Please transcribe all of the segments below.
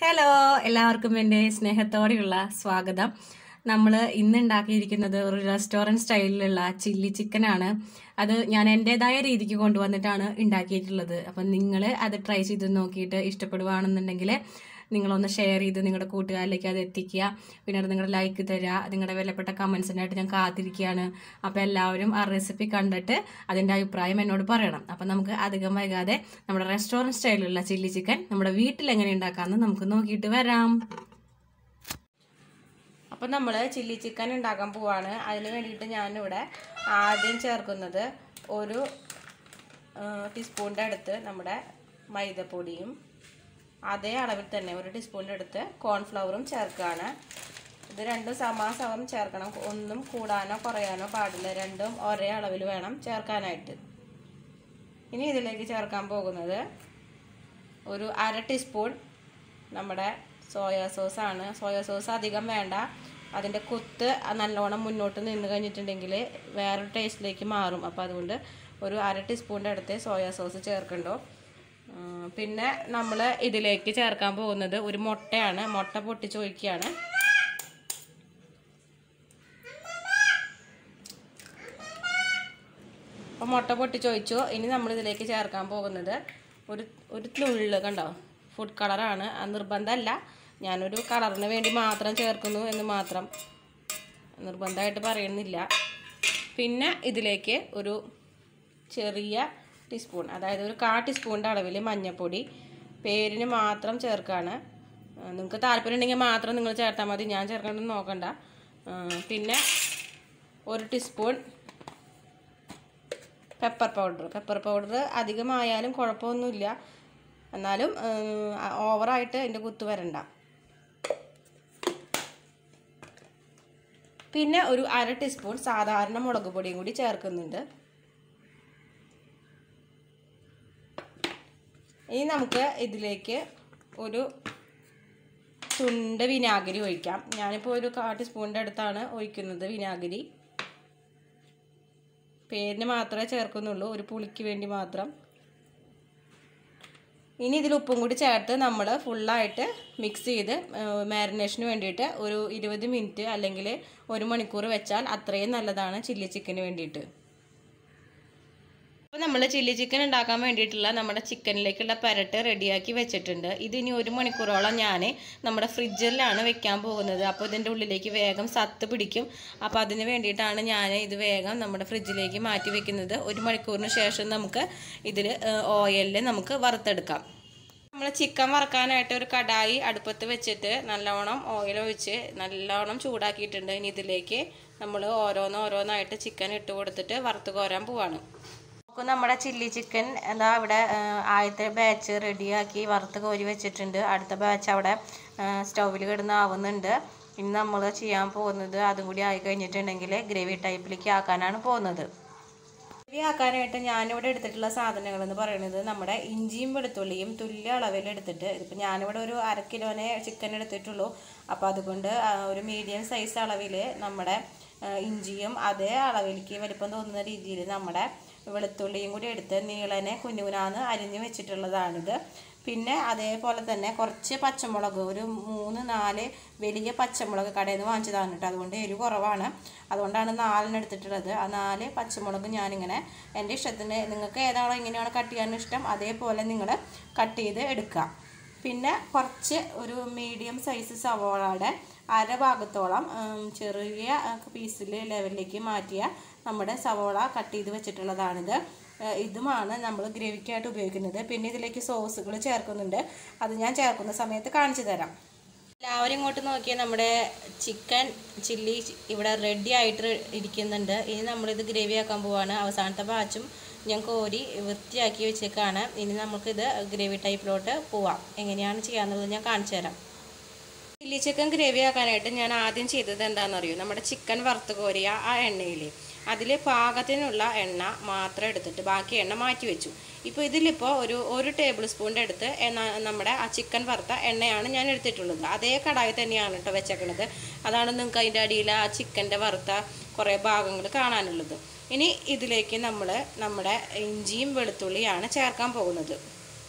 hello എല്ലാവർക്കും എൻ്റെ സ്നേഹത്തോടെയുള്ള സ്വാഗതം നമ്മൾ ഇന്ന് ഉണ്ടാക്കിയിരിക്കുന്നത് ഒരു റെസ്റ്റോറൻറ്റ് സ്റ്റൈലിലുള്ള ചില്ലി ചിക്കൻ ആണ് അത് ഞാൻ എൻ്റെതായ രീതിക്ക് കൊണ്ടുവന്നിട്ടാണ് ഉണ്ടാക്കിയിട്ടുള്ളത് അപ്പം നിങ്ങൾ അത് ട്രൈ ചെയ്ത് നോക്കിയിട്ട് ഇഷ്ടപ്പെടുവാണെന്നുണ്ടെങ്കിൽ നിങ്ങളൊന്ന് ഷെയർ ചെയ്ത് നിങ്ങളുടെ കൂട്ടുകാരിലേക്ക് അത് എത്തിക്കുക പിന്നെ അത് നിങ്ങളുടെ ലൈക്ക് തരിക നിങ്ങളുടെ വിലപ്പെട്ട കമൻസിനായിട്ട് ഞാൻ കാത്തിരിക്കുകയാണ് അപ്പോൾ എല്ലാവരും ആ റെസിപ്പി കണ്ടിട്ട് അതിൻ്റെ അഭിപ്രായം എന്നോട് പറയണം അപ്പം നമുക്ക് അധികം വൈകാതെ നമ്മുടെ റെസ്റ്റോറൻറ്റ് സ്റ്റൈലിലുള്ള ചില്ലി ചിക്കൻ നമ്മുടെ വീട്ടിൽ എങ്ങനെ ഉണ്ടാക്കാമെന്ന് നമുക്ക് നോക്കിയിട്ട് വരാം അപ്പം നമ്മൾ ചില്ലി ചിക്കൻ ഉണ്ടാക്കാൻ പോവാണ് അതിന് വേണ്ടിയിട്ട് ഞാനിവിടെ ആദ്യം ചേർക്കുന്നത് ഒരു ടീസ്പൂണിൻ്റെ അടുത്ത് നമ്മുടെ മൈദപ്പൊടിയും അതേ അളവിൽ തന്നെ ഒരു ടീസ്പൂണിൻ്റെ അടുത്ത് കോൺഫ്ലവറും ചേർക്കുകയാണ് ഇത് രണ്ടും സമാസമം ചേർക്കണം ഒന്നും കൂടാനോ കുറയാനോ പാടില്ല രണ്ടും ഒരേ അളവിൽ വേണം ചേർക്കാനായിട്ട് ഇനി ഇതിലേക്ക് ചേർക്കാൻ പോകുന്നത് ഒരു അര ടീസ്പൂൺ നമ്മുടെ സോയാ സോസാണ് സോയാ സോസ് അധികം വേണ്ട അതിൻ്റെ കുത്ത് നല്ലോണം മുന്നോട്ട് നിന്ന് കഴിഞ്ഞിട്ടുണ്ടെങ്കിൽ വേറൊരു ടേസ്റ്റിലേക്ക് മാറും അപ്പോൾ അതുകൊണ്ട് ഒരു അര ടീസ്പൂണിൻ്റെ അടുത്ത് സോയാ സോസ് ചേർക്കണ്ടോ പിന്നെ നമ്മൾ ഇതിലേക്ക് ചേർക്കാൻ പോകുന്നത് ഒരു മുട്ടയാണ് മുട്ട പൊട്ടിച്ച് ഒഴിക്കുകയാണ് അപ്പോൾ മുട്ട പൊട്ടിച്ചൊഴിച്ചു ഇനി നമ്മൾ ഇതിലേക്ക് ചേർക്കാൻ പോകുന്നത് ഒരു ഒരു നുള്ള് കണ്ടോ ഫുഡ് കളറാണ് അത് നിർബന്ധമല്ല ഞാനൊരു കളറിന് വേണ്ടി മാത്രം ചേർക്കുന്നു എന്ന് മാത്രം നിർബന്ധമായിട്ട് പറയുന്നില്ല പിന്നെ ഇതിലേക്ക് ഒരു ചെറിയ ടീസ്പൂൺ അതായത് ഒരു കാ ടീസ്പൂണിൻ്റെ അളവിൽ മഞ്ഞൾപ്പൊടി പേരിന് മാത്രം ചേർക്കുകയാണ് നിങ്ങൾക്ക് താല്പര്യം ഉണ്ടെങ്കിൽ മാത്രം നിങ്ങൾ ചേർത്താൽ മതി ഞാൻ ചേർക്കണമെന്ന് നോക്കണ്ട പിന്നെ ഒരു teaspoon pepper powder pepper powder അധികമായാലും കുഴപ്പമൊന്നുമില്ല എന്നാലും ഓവറായിട്ട് അതിൻ്റെ കുത്ത് വരണ്ട പിന്നെ ഒരു അര ടീസ്പൂൺ സാധാരണ മുളക് പൊടിയും കൂടി ചേർക്കുന്നുണ്ട് ഇനി നമുക്ക് ഇതിലേക്ക് ഒരു തുണ്ട് വിനാഗിരി ഒഴിക്കാം ഞാനിപ്പോൾ ഒരു കാ ടീസ്പൂണിൻ്റെ അടുത്താണ് ഒഴിക്കുന്നത് വിനാഗിരി പേരിന് മാത്രമേ ചേർക്കുന്നുള്ളൂ ഒരു പുളിക്ക് വേണ്ടി മാത്രം ഇനി ഇതിൽ ഉപ്പും കൂടി ചേർത്ത് നമ്മൾ ഫുള്ളായിട്ട് മിക്സ് ചെയ്ത് മാരിനേഷന് വേണ്ടിയിട്ട് ഒരു ഇരുപത് മിനിറ്റ് അല്ലെങ്കിൽ ഒരു മണിക്കൂർ വെച്ചാൽ അത്രയും നല്ലതാണ് ചില്ലി ചിക്കന് വേണ്ടിയിട്ട് അപ്പോൾ നമ്മൾ ചില്ലി ചിക്കൻ ഉണ്ടാക്കാൻ വേണ്ടിയിട്ടുള്ള നമ്മുടെ ചിക്കനിലേക്കുള്ള പരട്ട് റെഡിയാക്കി വെച്ചിട്ടുണ്ട് ഇതിനി ഒരു മണിക്കൂറോളം ഞാൻ നമ്മുടെ ഫ്രിഡ്ജിലാണ് വെക്കാൻ പോകുന്നത് അപ്പോൾ ഇതിൻ്റെ ഉള്ളിലേക്ക് വേഗം സത്ത് പിടിക്കും അപ്പോൾ അതിന് വേണ്ടിയിട്ടാണ് ഞാൻ ഇത് വേഗം നമ്മുടെ ഫ്രിഡ്ജിലേക്ക് മാറ്റി വെക്കുന്നത് ഒരു മണിക്കൂറിന് ശേഷം നമുക്ക് ഇതിൽ ഓയിലിൽ നമുക്ക് വറുത്തെടുക്കാം നമ്മൾ ചിക്കൻ വറക്കാനായിട്ട് ഒരു കടായി അടുപ്പത്ത് വെച്ചിട്ട് നല്ലോണം ഓയിൽ ഒഴിച്ച് നല്ലോണം ചൂടാക്കിയിട്ടുണ്ട് ഇനി ഇതിലേക്ക് നമ്മൾ ഓരോന്ന് ഓരോന്നായിട്ട് ചിക്കൻ ഇട്ട് കൊടുത്തിട്ട് വറുത്ത് കോരാൻ പോവാണ് നമുക്ക് നമ്മുടെ ചില്ലി ചിക്കൻ എന്താ ഇവിടെ ആദ്യത്തെ ബാച്ച് റെഡിയാക്കി വറുത്ത് കോരി വെച്ചിട്ടുണ്ട് അടുത്ത ബാച്ച് അവിടെ സ്റ്റൗവിൽ കിടന്ന് ആവുന്നുണ്ട് ഇനി നമ്മൾ ചെയ്യാൻ പോകുന്നത് അതും കൂടി ആയി കഴിഞ്ഞിട്ടുണ്ടെങ്കിൽ ഗ്രേവി ടൈപ്പിലേക്ക് ആക്കാനാണ് പോകുന്നത് ഗ്രേവി ആക്കാനായിട്ട് ഞാനിവിടെ എടുത്തിട്ടുള്ള സാധനങ്ങൾ എന്ന് പറയുന്നത് നമ്മുടെ ഇഞ്ചിയും വെളുത്തുള്ളിയും തുല്യ അളവിൽ എടുത്തിട്ട് ഇതിപ്പോൾ ഞാനിവിടെ ഒരു അര കിലോനെ ചിക്കൻ എടുത്തിട്ടുള്ളൂ അപ്പോൾ അതുകൊണ്ട് ഒരു മീഡിയം സൈസ് അളവിൽ നമ്മുടെ ഇഞ്ചിയും അതേ അളവിലേക്ക് വലിപ്പം തോന്നുന്ന രീതിയിൽ നമ്മുടെ വെളുത്തുള്ളിയും കൂടി എടുത്ത് നീളനെ കുഞ്ഞുകുനാന്ന് അരിഞ്ഞ് വെച്ചിട്ടുള്ളതാണിത് പിന്നെ അതേപോലെ തന്നെ കുറച്ച് പച്ചമുളക് ഒരു മൂന്ന് നാല് വലിയ പച്ചമുളക് കടയിൽ നിന്ന് വാങ്ങിച്ചതാണ് കേട്ടോ അതുകൊണ്ട് എരിവ് കുറവാണ് അതുകൊണ്ടാണ് നാലിന് എടുത്തിട്ടുള്ളത് ആ നാല് പച്ചമുളക് ഞാനിങ്ങനെ എൻ്റെ ഇഷ്ടത്തിന് നിങ്ങൾക്ക് ഏതാണോ ഇങ്ങനെയാണോ കട്ട് ചെയ്യാൻ ഇഷ്ടം അതേപോലെ നിങ്ങൾ കട്ട് ചെയ്ത് എടുക്കുക പിന്നെ കുറച്ച് ഒരു മീഡിയം സൈസ് സവോളയുടെ അര ഭാഗത്തോളം ചെറിയ പീസിൽ ലെവലിലേക്ക് മാറ്റിയ നമ്മുടെ സവോള കട്ട് ചെയ്ത് വെച്ചിട്ടുള്ളതാണിത് ഇതുമാണ് നമ്മൾ ഗ്രേവിക്കായിട്ട് ഉപയോഗിക്കുന്നത് പിന്നെ ഇതിലേക്ക് സോസുകൾ ചേർക്കുന്നുണ്ട് അത് ഞാൻ ചേർക്കുന്ന സമയത്ത് കാണിച്ചു തരാം എല്ലാവരും ഇങ്ങോട്ട് നോക്കിയാൽ നമ്മുടെ ചിക്കൻ ചില്ലി ഇവിടെ റെഡി ആയിട്ട് ഇരിക്കുന്നുണ്ട് ഇനി നമ്മളിത് ഗ്രേവി ആക്കാൻ പോവാണ് അവസാനത്തെ ബാച്ചും ഞാൻ കോരി വൃത്തിയാക്കി വെച്ചേക്കാണ് ഇനി നമുക്കിത് ഗ്രേവി ടൈപ്പിലോട്ട് പോവാം എങ്ങനെയാണ് ചെയ്യാന്നുള്ളത് ഞാൻ കാണിച്ചു തരാം ചില്ലി ചിക്കൻ ഗ്രേവി ആക്കാനായിട്ട് ഞാൻ ആദ്യം ചെയ്തത് എന്താണെന്നറിയോ നമ്മുടെ ചിക്കൻ വറുത്ത് കോരിയ ആ എണ്ണയിൽ അതിൽ പാകത്തിനുള്ള എണ്ണ മാത്രം എടുത്തിട്ട് ബാക്കി എണ്ണ മാറ്റി വെച്ചു ഇപ്പോൾ ഇതിലിപ്പോൾ ഒരു ഒരു ടേബിൾ സ്പൂണിൻ്റെ അടുത്ത് എണ്ണ നമ്മുടെ ആ ചിക്കൻ വറുത്ത എണ്ണയാണ് ഞാൻ എടുത്തിട്ടുള്ളത് അതേ കടായി തന്നെയാണ് കേട്ടോ വെച്ചേക്കണത് അതാണ് നിങ്ങൾക്ക് അതിൻ്റെ അടിയിൽ ആ ചിക്കൻ്റെ വറുത്ത കുറേ ഭാഗങ്ങൾ കാണാനുള്ളത് ഇനി ഇതിലേക്ക് നമ്മൾ നമ്മുടെ ഇഞ്ചിയും വെളുത്തുള്ളിയാണ് ചേർക്കാൻ പോകുന്നത്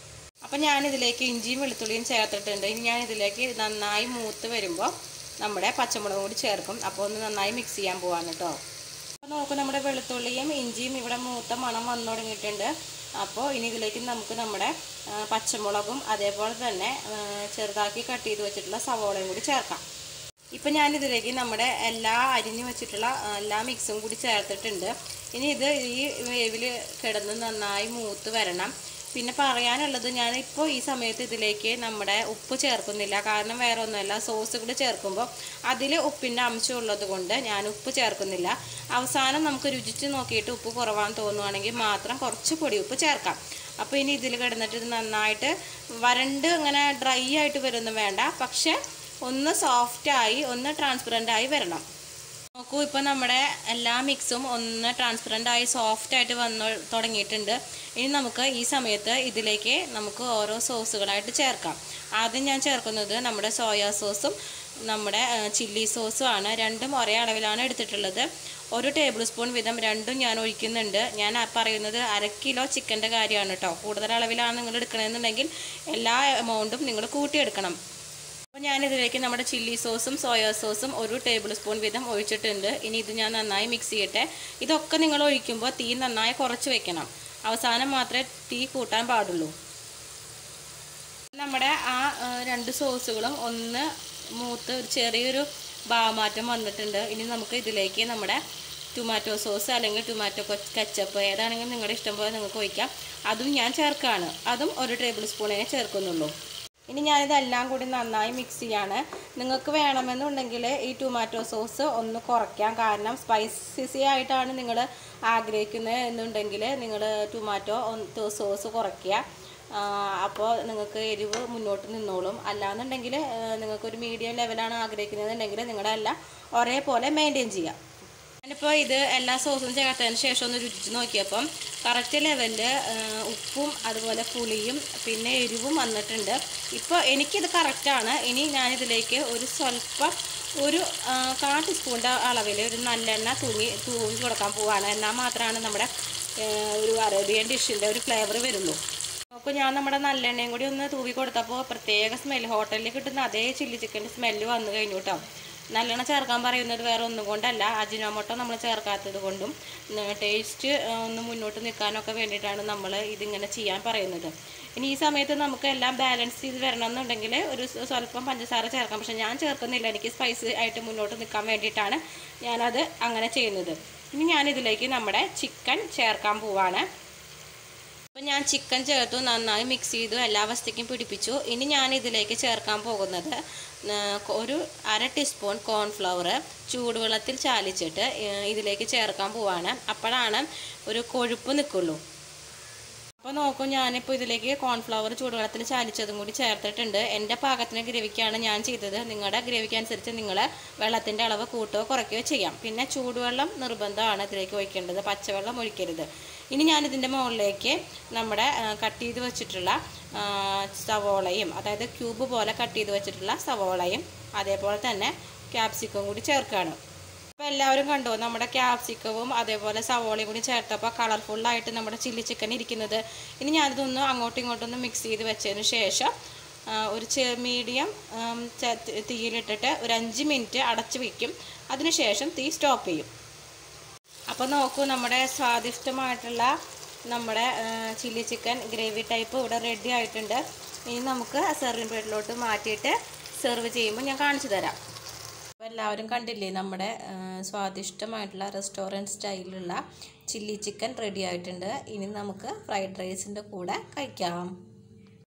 അപ്പം ഞാനിതിലേക്ക് ഇഞ്ചിയും വെളുത്തുള്ളിയും ചേർത്തിട്ടുണ്ട് ഇനി ഞാൻ ഇതിലേക്ക് നന്നായി മൂത്ത് വരുമ്പോൾ നമ്മുടെ പച്ചമുളകും കൂടി ചേർക്കും അപ്പോൾ ഒന്ന് നന്നായി മിക്സ് ചെയ്യാൻ പോവാണ് കേട്ടോ അപ്പോൾ നോക്കൂ നമ്മുടെ വെളുത്തുള്ളിയും ഇഞ്ചിയും ഇവിടെ മൂത്ത മണം വന്നു തുടങ്ങിയിട്ടുണ്ട് അപ്പോൾ ഇനി ഇതിലേക്ക് നമുക്ക് നമ്മുടെ ആ, പച്ചമുളകും അതേപോലെ തന്നെ ആ, ചെറുതാക്കി കട്ട് ചെയ്ത് വെച്ചിട്ടുള്ള സവോളയും കൂടി ചേർക്കാം ഇപ്പം ഞാനിതിലേക്ക് നമ്മുടെ എല്ലാ അരിഞ്ഞു വെച്ചിട്ടുള്ള ആ, എല്ലാ മിക്സും കൂടി ചേർത്തിട്ടുണ്ട് ഇനി ഇത് ഈ വേവിൽ കിടന്ന് നന്നായി മൂത്ത് വരണം പിന്നെ പറയാനുള്ളത് ഞാനിപ്പോൾ ഈ സമയത്ത് ഇതിലേക്ക് നമ്മുടെ ഉപ്പ് ചേർക്കുന്നില്ല കാരണം വേറെ ഒന്നുമല്ല സോസ് കൂടി ചേർക്കുമ്പോൾ അതിൽ ഉപ്പിൻ്റെ അംശം ഉള്ളത് കൊണ്ട് ഞാൻ ഉപ്പ് ചേർക്കുന്നില്ല അവസാനം നമുക്ക് രുചിച്ച് നോക്കിയിട്ട് ഉപ്പ് കുറവാന്ന് തോന്നുവാണെങ്കിൽ മാത്രം കുറച്ച് പൊടി ഉപ്പ് ചേർക്കാം അപ്പോൾ ഇനി ഇതിൽ കിടന്നിട്ട് ഇത് നന്നായിട്ട് വരണ്ട് ഇങ്ങനെ ഡ്രൈ ആയിട്ട് വരുമൊന്നും വേണ്ട പക്ഷെ ഒന്ന് സോഫ്റ്റായി ഒന്ന് ട്രാൻസ്പെറൻ്റ് ആയി വരണം നോക്കൂ ഇപ്പോൾ നമ്മുടെ എല്ലാ മിക്സും ഒന്ന് ട്രാൻസ്പെറൻ്റ് ആയി സോഫ്റ്റ് ആയിട്ട് വന്നു തുടങ്ങിയിട്ടുണ്ട് ഇനി നമുക്ക് ഈ സമയത്ത് ഇതിലേക്ക് നമുക്ക് ഓരോ സോസുകളായിട്ട് ചേർക്കാം ആദ്യം ഞാൻ ചേർക്കുന്നത് നമ്മുടെ സോയാ സോസും നമ്മുടെ ചില്ലി സോസും ആണ് രണ്ടും ഒരേ അളവിലാണ് എടുത്തിട്ടുള്ളത് ഒരു ടേബിൾ സ്പൂൺ വീതം രണ്ടും ഞാൻ ഒഴിക്കുന്നുണ്ട് ഞാൻ ആ പറയുന്നത് അര കിലോ ചിക്കൻ്റെ കാര്യമാണ് കേട്ടോ കൂടുതൽ അളവിലാണ് നിങ്ങൾ എടുക്കണമെന്നുണ്ടെങ്കിൽ എല്ലാ എമൗണ്ടും നിങ്ങൾ കൂട്ടിയെടുക്കണം അപ്പോൾ ഞാനിതിലേക്ക് നമ്മുടെ ചില്ലി സോസും സോയാ സോസും ഒരു ടേബിൾ സ്പൂൺ വീതം ഒഴിച്ചിട്ടുണ്ട് ഇനി ഇത് ഞാൻ നന്നായി മിക്സ് ചെയ്യട്ടെ ഇതൊക്കെ നിങ്ങൾ ഒഴിക്കുമ്പോൾ തീ നന്നായി കുറച്ച് വെക്കണം അവസാനം മാത്രമേ തീ കൂട്ടാൻ പാടുള്ളൂ നമ്മുടെ ആ ആ, രണ്ട് സോസുകളും ഒന്ന് മൂത്ത് ഒരു ചെറിയൊരു ഭാവമാറ്റം വന്നിട്ടുണ്ട് ഇനി നമുക്ക് ഇതിലേക്ക് നമ്മുടെ ടൊമാറ്റോ സോസ് അല്ലെങ്കിൽ ടൊമാറ്റോ കച്ചപ്പ് ഏതാണെങ്കിലും നിങ്ങളുടെ ഇഷ്ടം പോലെ നിങ്ങൾക്ക് ഒഴിക്കാം അതും ഞാൻ ചേർക്കാണ് അതും ഒരു ടേബിൾ സ്പൂണിനെ ചേർക്കുന്നുള്ളൂ ഇനി ഞാനിതെല്ലാം കൂടി നന്നായി മിക്സ് ചെയ്യാണ് നിങ്ങൾക്ക് വേണമെന്നുണ്ടെങ്കിൽ ഈ ടൊമാറ്റോ സോസ് ഒന്ന് കുറയ്ക്കാം കാരണം സ്പൈസി ആയിട്ടാണ് നിങ്ങൾ ആഗ്രഹിക്കുന്നത് എന്നുണ്ടെങ്കിൽ നിങ്ങൾ ടൊമാറ്റോ സോസ് കുറയ്ക്കുക അപ്പോൾ നിങ്ങൾക്ക് എരിവ് മുന്നോട്ട് നിന്നോളും അല്ലാന്നുണ്ടെങ്കിൽ നിങ്ങൾക്കൊരു മീഡിയം ലെവലാണ് ആഗ്രഹിക്കുന്നതെന്നുണ്ടെങ്കിൽ നിങ്ങളെല്ലാം ഒരേപോലെ മെയിൻറ്റെയിൻ ചെയ്യാം ഞാനിപ്പോൾ ഇത് എല്ലാ സോസും ചേർത്തതിന് ശേഷം ഒന്ന് രുചിച്ച് നോക്കിയപ്പം കറക്റ്റ് ലെവലിൽ ഉപ്പും അതുപോലെ പുളിയും പിന്നെ എരിവും വന്നിട്ടുണ്ട് ഇപ്പോൾ എനിക്കിത് കറക്റ്റാണ് ഇനി ഞാനിതിലേക്ക് ഒരു സ്വല്പം ഒരു ആ, കാ ടീസ്പൂണിൻ്റെ അളവിൽ ഒരു നല്ലെണ്ണ തൂങ്ങി തൂങ്ങി കൊടുക്കാൻ പോവാണ് എന്നാൽ മാത്രമാണ് നമ്മുടെ ആ, ഒരു അറേബ്യൻ ഡിഷിൻ്റെ ഒരു ഫ്ലേവർ വരുള്ളൂ അപ്പോൾ ഞാൻ നമ്മുടെ നല്ലെണ്ണയും കൂടി ഒന്ന് തൂവി കൊടുത്തപ്പോൾ പ്രത്യേക സ്മെല്ല് ഹോട്ടലിൽ കിട്ടുന്ന അതേ ചില്ലി ചിക്കൻ്റെ സ്മെല്ല് വന്നു കഴിഞ്ഞു കേട്ടോ നല്ലെണ്ണ ചേർക്കാൻ പറയുന്നത് വേറെ ഒന്നും കൊണ്ടല്ല അജിനോമോട്ടോ നമ്മൾ ചേർക്കാത്തത് കൊണ്ടും ടേസ്റ്റ് ഒന്ന് മുന്നോട്ട് നിൽക്കാനൊക്കെ വേണ്ടിയിട്ടാണ് നമ്മൾ ഇതിങ്ങനെ ചെയ്യാൻ പറയുന്നത് ഇനി ഈ സമയത്ത് നമുക്ക് എല്ലാം ബാലൻസ് ചെയ്ത് വരണം എന്നുണ്ടെങ്കിൽ ഒരു സ്വ- സ്വല്പം പഞ്ചസാര ചേർക്കാം പക്ഷെ ഞാൻ ചേർക്കുന്നില്ല എനിക്ക് സ്പൈസി ആയിട്ട് മുന്നോട്ട് നിൽക്കാൻ വേണ്ടിയിട്ടാണ് ഞാനത് അങ്ങനെ ചെയ്യുന്നത് ഇനി ഞാനിതിലേക്ക് നമ്മുടെ ചിക്കൻ ചേർക്കാൻ പോവാണ് അപ്പോൾ ഞാൻ ചിക്കൻ ചേർത്തു നന്നായി മിക്സ് ചെയ്തു എല്ലാ വസ്തുക്കും പിടിപ്പിച്ചു ഇനി ഞാൻ ഇതിലേക്ക് ചേർക്കാൻ പോകുന്നത് ആ, ഒരു അര ടീസ്പൂൺ കോൺഫ്ലവർ ചൂടുവെള്ളത്തിൽ ചാലിച്ചിട്ട് ഏ, ഇതിലേക്ക് ചേർക്കാൻ പോവാണ് അപ്പോഴാണ് ഒരു കൊഴുപ്പ് നിൽക്കുള്ളൂ അപ്പോൾ നോക്കൂ ഞാനിപ്പോൾ ഇതിലേക്ക് കോൺഫ്ലവർ ചൂടുവെള്ളത്തിൽ ചാലിച്ചതും കൂടി ചേർത്തിട്ടുണ്ട് എൻ്റെ പാകത്തിന് ഗ്രേവിക്കാണ് ഞാൻ ചെയ്തത് നിങ്ങളുടെ ഗ്രേവിക്ക് അനുസരിച്ച് നിങ്ങൾ വെള്ളത്തിൻ്റെ അളവ് കൂട്ടുകയോ കുറയ്ക്കുകയോ ചെയ്യാം പിന്നെ ചൂടുവെള്ളം നിർബന്ധമാണ് ഇതിലേക്ക് ഒഴിക്കേണ്ടത് പച്ചവെള്ളം ഒഴിക്കരുത് ഇനി ഞാനിതിൻ്റെ മുകളിലേക്ക് നമ്മുടെ ആ, കട്ട് ചെയ്ത് വെച്ചിട്ടുള്ള ആ, സവോളയും അതായത് ക്യൂബ് പോലെ കട്ട് ചെയ്ത് വെച്ചിട്ടുള്ള സവോളയും അതേപോലെ തന്നെ ക്യാപ്സിക്കം കൂടി ചേർക്കുകയാണ് അപ്പോൾ എല്ലാവരും കണ്ടോ നമ്മുടെ ക്യാപ്സിക്കവും അതേപോലെ സവോളയും കൂടി ചേർത്തപ്പോൾ കളർഫുള്ളായിട്ട് നമ്മുടെ ചില്ലി ചിക്കൻ ഇരിക്കുന്നത് ഇനി ഞാനിതൊന്ന് അങ്ങോട്ടും ഇങ്ങോട്ടും ഒന്ന് മിക്സ് ചെയ്ത് വെച്ചതിന് ശേഷം ആ, ഒരു ചെ മീഡിയം തീയിലിട്ടിട്ട് ഒരു അഞ്ച് മിനിറ്റ് അടച്ച് വയ്ക്കും അതിനുശേഷം തീ സ്റ്റോപ്പ് ചെയ്യും അപ്പോൾ നോക്കൂ നമ്മുടെ സ്വാദിഷ്ടമായിട്ടുള്ള നമ്മുടെ ചില്ലി ചിക്കൻ ഗ്രേവി ടൈപ്പ് ഇവിടെ റെഡി ആയിട്ടുണ്ട് ഇനി നമുക്ക് സെർവിങ് പ്ലേറ്റിലോട്ട് മാറ്റിയിട്ട് സെർവ് ചെയ്യുമ്പോൾ ഞാൻ കാണിച്ചു തരാം അപ്പോൾ എല്ലാവരും കണ്ടില്ലേ നമ്മുടെ ആ, സ്വാദിഷ്ടമായിട്ടുള്ള റെസ്റ്റോറൻറ്റ് സ്റ്റൈലിലുള്ള ചില്ലി ചിക്കൻ റെഡി ആയിട്ടുണ്ട് ഇനി നമുക്ക് ഫ്രൈഡ് റൈസിൻ്റെ കൂടെ കഴിക്കാം